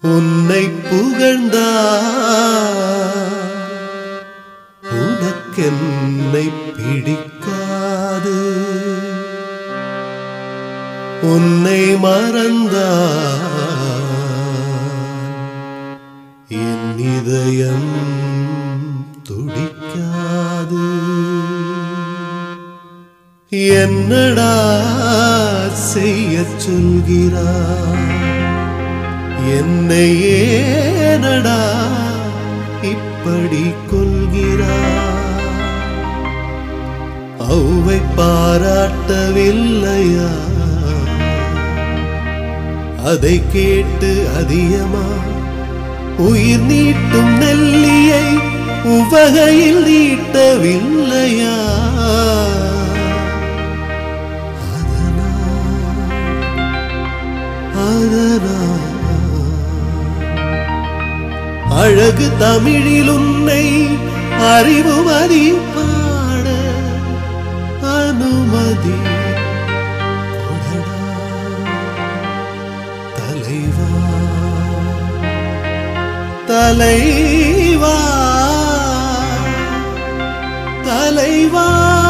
உன்னை புகழ்ந்தா உனக்கென்னை பிடிக்காது உன்னை மறந்தா என் இதயம் துடிக்காது என்னடா செய்ய சொல்கிறாய் என்னை ஏனடா இப்படி கொள்கிறாய் அவ்வை பாராட்டவில்லையா அதை கேட்டு அதிகமா உயிர் நீட்டும் நெல்லியை உவகையில் நீட்டவில்லையா அதனால் அழகு தமிழில் உன்னை அறிவுமதி பாட அனுமதி கொடடா தலைவா தலைவா தலைவா